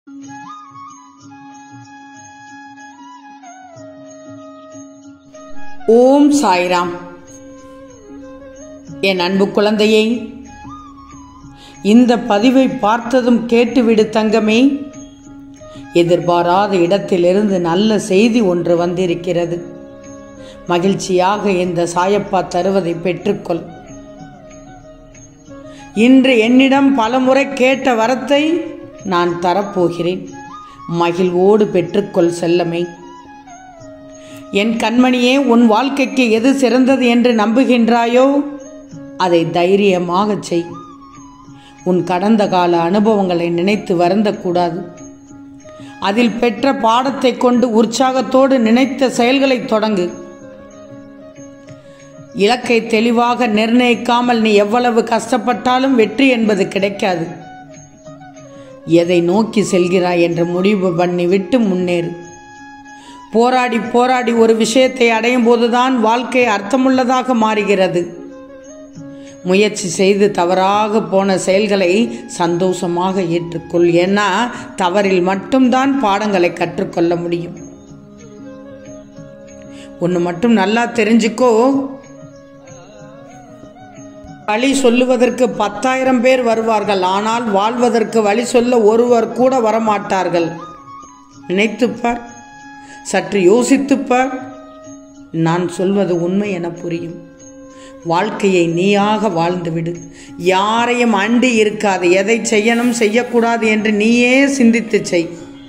ஓம் சாய்ராம் என் அன்பு குழந்தையை இந்த பதிவை பார்த்ததும் கேட்டுவிடு தங்கமே எதிர்பாராத இடத்திலிருந்து நல்ல செய்தி ஒன்று வந்திருக்கிறது மகிழ்ச்சியாக இந்த சாயப்பா தருவதை பெற்றுக்கொள் இன்று என்னிடம் பலமுறை கேட்ட வரத்தை நான் தரப்போகிறேன் மகிழ்வோடு பெற்றுக்கொள் செல்லமே என் கண்மணியே உன் வாழ்க்கைக்கு எது சிறந்தது என்று நம்புகின்றாயோ அதை தைரியமாகச் செய் உன் கடந்த கால அனுபவங்களை நினைத்து வருந்தக்கூடாது அதில் பெற்ற பாடத்தை கொண்டு உற்சாகத்தோடு நினைத்த செயல்களை தொடங்கு இலக்கை தெளிவாக நிர்ணயிக்காமல் நீ எவ்வளவு கஷ்டப்பட்டாலும் வெற்றி என்பது கிடைக்காது எதை நோக்கி செல்கிறாய் என்று முடிவு பண்ணிவிட்டு முன்னேறு போராடி போராடி ஒரு விஷயத்தை அடையும் போதுதான் வாழ்க்கை அர்த்தமுள்ளதாக மாறுகிறது முயற்சி செய்து தவறாக போன செயல்களை சந்தோஷமாக ஏற்றுக்கொள் ஏன்னா தவறில் மட்டும்தான் பாடங்களை கற்றுக்கொள்ள முடியும் ஒன்று மட்டும் நல்லா தெரிஞ்சுக்கோ வழி சொல்லுவதற்கு பத்தாயிரம் பேர் வருவார்கள் ஆனால் வாழ்வதற்கு வழி சொல்ல ஒருவர் கூட வரமாட்டார்கள் நினைத்துப்பார் சற்று யோசித்துப்பார் நான் சொல்வது உண்மை என புரியும் வாழ்க்கையை நீயாக வாழ்ந்துவிடு யாரையும் அண்டி இருக்காது எதை செய்யணும் செய்யக்கூடாது என்று நீயே சிந்தித்து செய்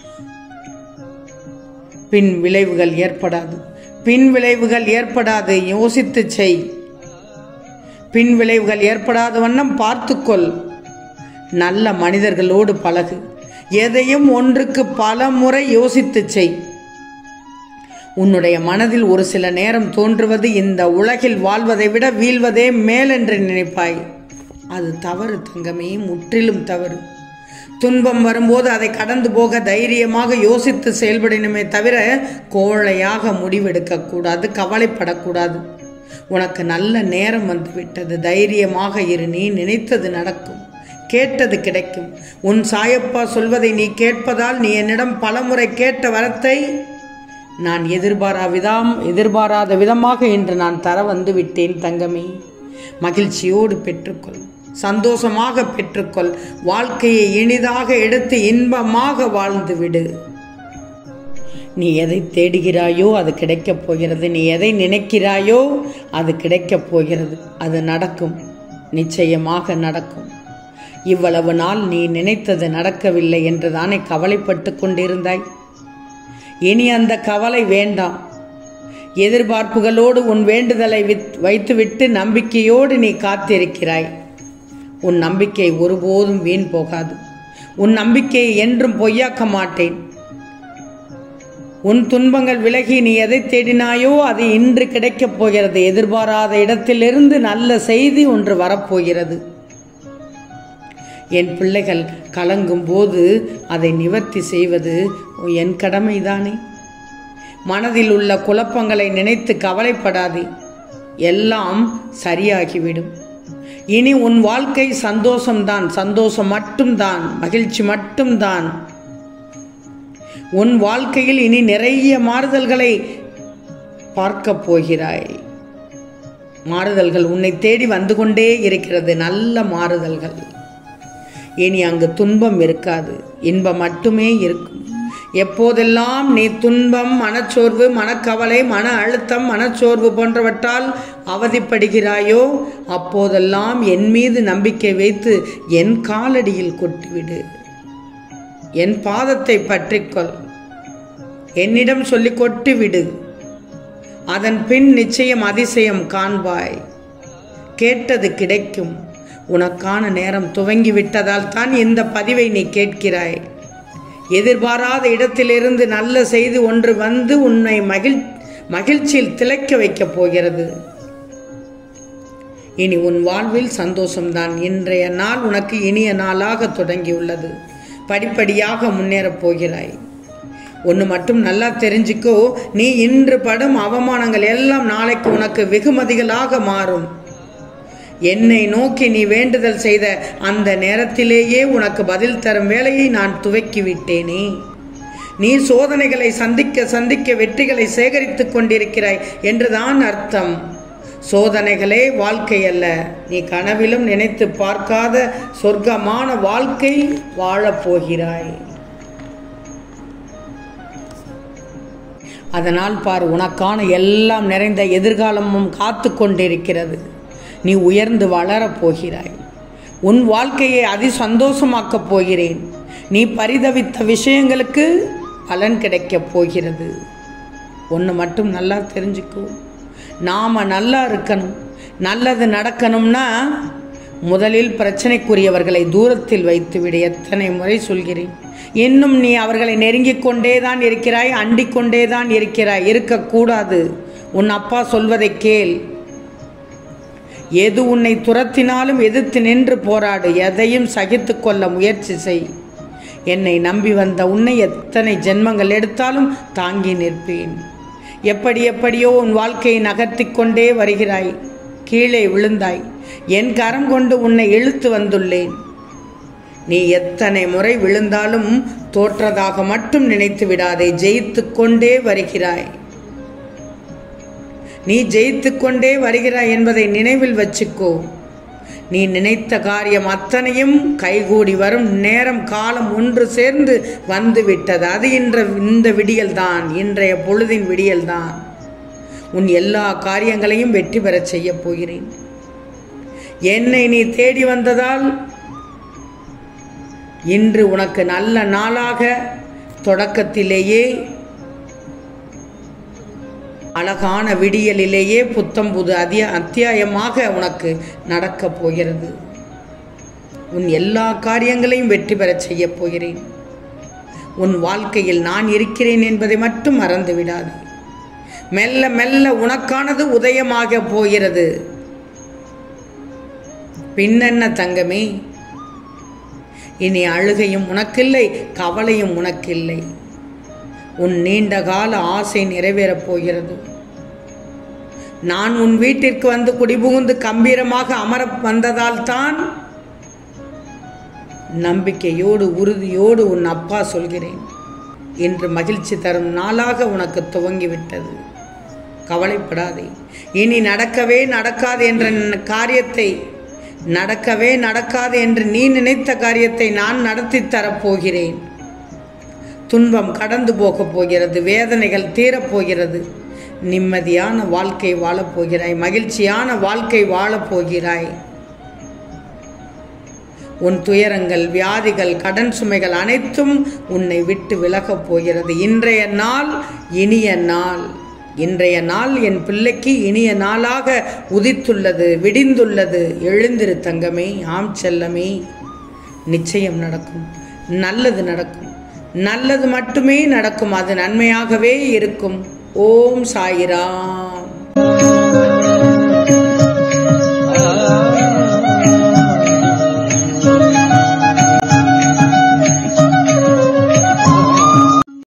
பின் விளைவுகள் ஏற்படாது பின் விளைவுகள் ஏற்படாது யோசித்து செய் பின் விளைவுகள் ஏற்படாத வண்ணம் பார்த்துக்கொள் நல்ல மனிதர்களோடு பழகு எதையும் ஒன்றுக்கு பல முறை யோசித்து செய் உன்னுடைய மனதில் ஒரு சில நேரம் தோன்றுவது இந்த உலகில் வாழ்வதை விட வீழ்வதே மேலென்று நினைப்பாய் அது தவறு தங்கமே முற்றிலும் தவறு துன்பம் வரும்போது அதை கடந்து போக தைரியமாக யோசித்து செயல்படணுமே தவிர கோழையாக முடிவெடுக்கக்கூடாது கவலைப்படக்கூடாது உனக்கு நல்ல நேரம் வந்து விட்டது தைரியமாக இரு நீ நினைத்தது நடக்கும் கேட்டது கிடைக்கும் உன் சாயப்பா சொல்வதை நீ கேட்பதால் நீ என்னிடம் பலமுறை கேட்ட வரத்தை நான் எதிர்பாரா விதம் எதிர்பாராத விதமாக இன்று நான் தர வந்து விட்டேன் தங்கமே மகிழ்ச்சியோடு பெற்றுக்கொள் சந்தோஷமாக பெற்றுக்கொள் வாழ்க்கையை இனிதாக எடுத்து இன்பமாக வாழ்ந்து விடு நீ எதை தேடுகிறாயோ அது கிடைக்கப் போகிறது நீ எதை நினைக்கிறாயோ அது கிடைக்கப் போகிறது அது நடக்கும் நிச்சயமாக நடக்கும் இவ்வளவு நாள் நீ நினைத்தது நடக்கவில்லை என்று தானே கவலைப்பட்டு கொண்டிருந்தாய் இனி அந்த கவலை வேண்டாம் எதிர்பார்ப்புகளோடு உன் வேண்டுதலை வைத்துவிட்டு நம்பிக்கையோடு நீ காத்திருக்கிறாய் உன் நம்பிக்கை ஒருபோதும் வீண் போகாது உன் நம்பிக்கையை என்றும் பொய்யாக்க மாட்டேன் உன் துன்பங்கள் விலகி நீ எதை தேடினாயோ அது இன்று கிடைக்கப் போகிறது எதிர்பாராத இடத்திலிருந்து நல்ல செய்தி ஒன்று வரப்போகிறது என் பிள்ளைகள் கலங்கும் போது அதை நிவர்த்தி செய்வது என் கடமைதானே மனதில் உள்ள குழப்பங்களை நினைத்து கவலைப்படாதே எல்லாம் சரியாகிவிடும் இனி உன் வாழ்க்கை சந்தோஷம்தான் சந்தோஷம் மட்டும்தான் மகிழ்ச்சி மட்டும்தான் உன் வாழ்க்கையில் இனி நிறைய மாறுதல்களை பார்க்க போகிறாய் மாறுதல்கள் உன்னை தேடி வந்து கொண்டே இருக்கிறது நல்ல மாறுதல்கள் இனி அங்கு துன்பம் இருக்காது இன்பம் மட்டுமே இருக்கும் எப்போதெல்லாம் நீ துன்பம் மனச்சோர்வு மனக்கவலை மன அழுத்தம் மனச்சோர்வு போன்றவற்றால் அவதிப்படுகிறாயோ அப்போதெல்லாம் என் மீது நம்பிக்கை வைத்து என் காலடியில் கொட்டிவிடு என் பாதத்தை பற்றிக்கொள் என்னிடம் சொல்லி கொட்டிவிடு அதன் பின் நிச்சயம் அதிசயம் காண்பாய் கேட்டது கிடைக்கும் உனக்கான நேரம் துவங்கி விட்டதால் தான் இந்த பதிவை நீ கேட்கிறாய் எதிர்பாராத இடத்திலிருந்து நல்ல செய்தி ஒன்று வந்து உன்னை மகிழ் மகிழ்ச்சியில் திளைக்க வைக்கப் போகிறது இனி உன் வாழ்வில் சந்தோஷம்தான் இன்றைய நாள் உனக்கு இனிய நாளாக தொடங்கியுள்ளது படிப்படியாக முன்னேறப் போகிறாய் ஒன்று மட்டும் நல்லா தெரிஞ்சுக்கோ நீ இன்று படும் அவமானங்கள் எல்லாம் நாளைக்கு உனக்கு வெகுமதிகளாக மாறும் என்னை நோக்கி நீ வேண்டுதல் செய்த அந்த நேரத்திலேயே உனக்கு பதில் தரும் வேலையை நான் துவக்கி விட்டேனே நீ சோதனைகளை சந்திக்க சந்திக்க வெற்றிகளை சேகரித்துக் கொண்டிருக்கிறாய் என்றுதான் அர்த்தம் சோதனைகளே வாழ்க்கை அல்ல நீ கனவிலும் நினைத்து பார்க்காத சொர்க்கமான வாழ்க்கை வாழப் போகிறாய் அதனால் பார் உனக்கான எல்லாம் நிறைந்த எதிர்காலமும் காத்து கொண்டிருக்கிறது நீ உயர்ந்து வளரப் போகிறாய் உன் வாழ்க்கையை அதி சந்தோஷமாக்கப் போகிறேன் நீ பரிதவித்த விஷயங்களுக்கு பலன் கிடைக்கப் போகிறது ஒன்று மட்டும் நல்லா தெரிஞ்சுக்கோ நாம் நல்லா இருக்கணும் நல்லது நடக்கணும்னா முதலில் பிரச்சனைக்குரியவர்களை தூரத்தில் வைத்துவிடு எத்தனை முறை சொல்கிறேன் இன்னும் நீ அவர்களை நெருங்கிக் கொண்டே தான் இருக்கிறாய் அண்டிக் கொண்டே தான் இருக்கிறாய் இருக்கக்கூடாது உன் அப்பா சொல்வதை கேள் எது உன்னை துரத்தினாலும் எதிர்த்து நின்று போராடு எதையும் சகித்து கொள்ள முயற்சி செய் என்னை நம்பி வந்த உன்னை எத்தனை ஜென்மங்கள் எடுத்தாலும் தாங்கி நிற்பேன் எப்படி எப்படியோ உன் வாழ்க்கையை நகர்த்திக் கொண்டே வருகிறாய் கீழே விழுந்தாய் என் கரம் கொண்டு உன்னை இழுத்து வந்துள்ளேன் நீ எத்தனை முறை விழுந்தாலும் தோற்றதாக மட்டும் நினைத்து விடாதே ஜெயித்து கொண்டே வருகிறாய் நீ ஜெயித்து கொண்டே வருகிறாய் என்பதை நினைவில் வச்சுக்கோ நீ நினைத்த காரியம் அத்தனையும் கைகூடி வரும் நேரம் காலம் ஒன்று சேர்ந்து வந்து விட்டது அது இன்ற இந்த விடியல்தான் இன்றைய பொழுதின் விடியல்தான் உன் எல்லா காரியங்களையும் வெற்றி பெறச் செய்யப் போகிறேன் என்னை நீ தேடி வந்ததால் இன்று உனக்கு நல்ல நாளாக தொடக்கத்திலேயே அழகான விடியலிலேயே புத்தம் புது அதிய அத்தியாயமாக உனக்கு நடக்கப் போகிறது உன் எல்லா காரியங்களையும் வெற்றி பெறச் செய்யப் போகிறேன் உன் வாழ்க்கையில் நான் இருக்கிறேன் என்பதை மட்டும் மறந்து விடாதே மெல்ல மெல்ல உனக்கானது உதயமாக போகிறது பின்னென்ன தங்கமே இனி அழுகையும் உனக்கில்லை கவலையும் உனக்கில்லை உன் நீண்ட கால ஆசை நிறைவேறப் போகிறது நான் உன் வீட்டிற்கு வந்து குடிபுகுந்து கம்பீரமாக அமர வந்ததால் தான் நம்பிக்கையோடு உறுதியோடு உன் அப்பா சொல்கிறேன் இன்று மகிழ்ச்சி தரும் நாளாக உனக்கு துவங்கிவிட்டது கவலைப்படாதே இனி நடக்கவே நடக்காது என்ற காரியத்தை நடக்கவே நடக்காது என்று நீ நினைத்த காரியத்தை நான் நடத்தி தரப்போகிறேன் துன்பம் கடந்து போகப் போகிறது வேதனைகள் தீரப்போகிறது நிம்மதியான வாழ்க்கை வாழப் போகிறாய் மகிழ்ச்சியான வாழ்க்கை வாழப் போகிறாய் உன் துயரங்கள் வியாதிகள் கடன் சுமைகள் அனைத்தும் உன்னை விட்டு விலகப் போகிறது இன்றைய நாள் இனிய நாள் இன்றைய நாள் என் பிள்ளைக்கு இனிய நாளாக உதித்துள்ளது விடிந்துள்ளது எழுந்திரு தங்கமே ஆம் செல்லமே நிச்சயம் நடக்கும் நல்லது நடக்கும் நல்லது மட்டுமே நடக்கும் அது நன்மையாகவே இருக்கும் ஓம் சாயிராம்